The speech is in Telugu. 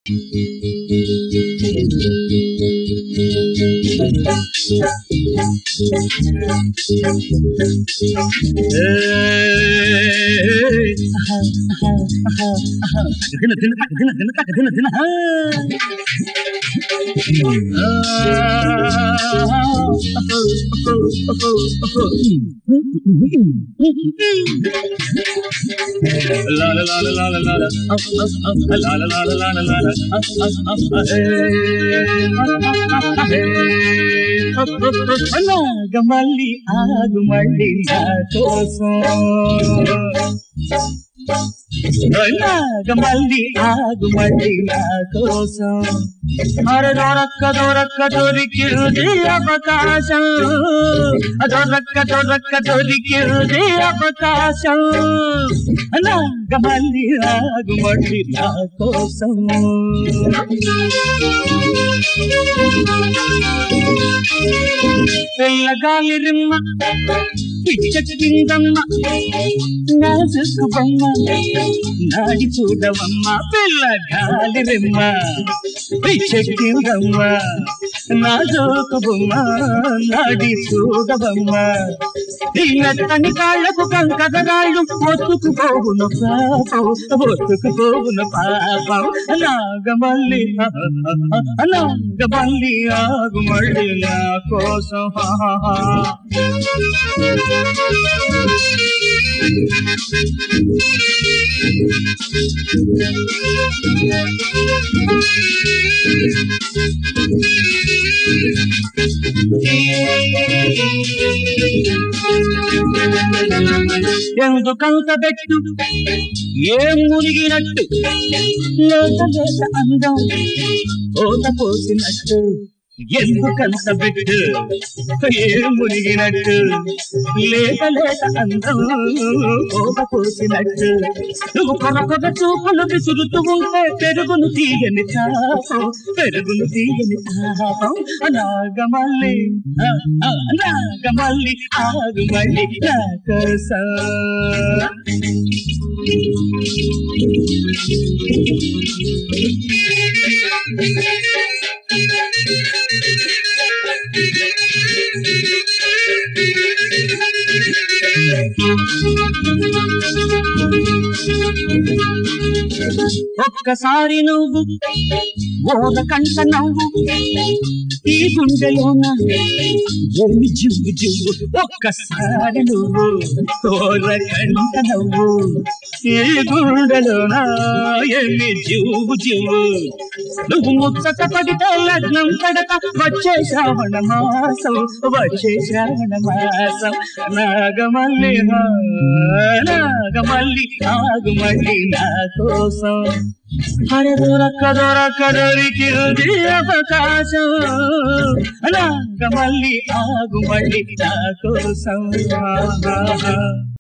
దిన దిన తక దిన దిన తక దిన దిన హా. La la la la la la la la. La la la la la la la la. నాగమల్లి ఆగు మళ్ళీ నా కోసం నాగమల్లి ఆగు మళ్ళీ నా కోసం అరే దొరక్క దొరక్క దొరికింది అవకాశం దొరక్క దొరక్క దొరికింది అవకాశం నాగమల్లి ఆగు మళ్ళీ నా కోసం పిల్లగాలి రిమ్మ పిచ్చకిందమ్మ నాజుకు బొమ్మ నాడి చూడవమ్మ పిల్లగాలి రిమ్మ పిచ్చకిందమ్మ నాజుకు బొమ్మ నాడి చూడవమ్మ ఈ మెత్తని కాళ్ళకు కంకదరాళ్ళు ఒత్తుకు పోవును పాపం ఒత్తుకు పోవును పాపం నాగమల్లి నాగమల్లి ఆగు మళ్ళీ నా కోసం హా, హా, హా. ఎందుకంత పెట్టు ఏం మునిగినట్టు లేక లేక అందం ఓత పోసినట్టు ఎందుకంత పెట్టు ఏం మునిగినట్టు లేక లేక అందం ఓత పోసినట్టు నువ్వు కొర కొర చూపులు విసురుతూ ఉంటే పెరుగును తీయని తాపం పెరుగును తీయని తాపం నాగమల్లి ఆ, ఆ, నాగమల్లి ఆగు మళ్ళీ నా కోసం ఒక్కసారి నువ్వు ఓరకంట నవ్వు ఈ గుండెలోన ఎన్ని జివ్వు జివ్వు ఒక్కసారి నువ్వు ఓరకంట నవ్వు ఈ గుండెలోన ఎన్ని జివ్వు జివ్వు నువ్వు ముచ్చట పడితే లగ్నం పడక వచ్చే శ్రావణ మాసం వచ్చే శ్రావణ మాసం నాగమల్లి హా, నాగమల్లి ఆగుమల్లి నా కోసం అరే దొరక్క దొరక్క దొరికింది అవకాశం నాగమల్లి ఆగుమల్లి నా కోసం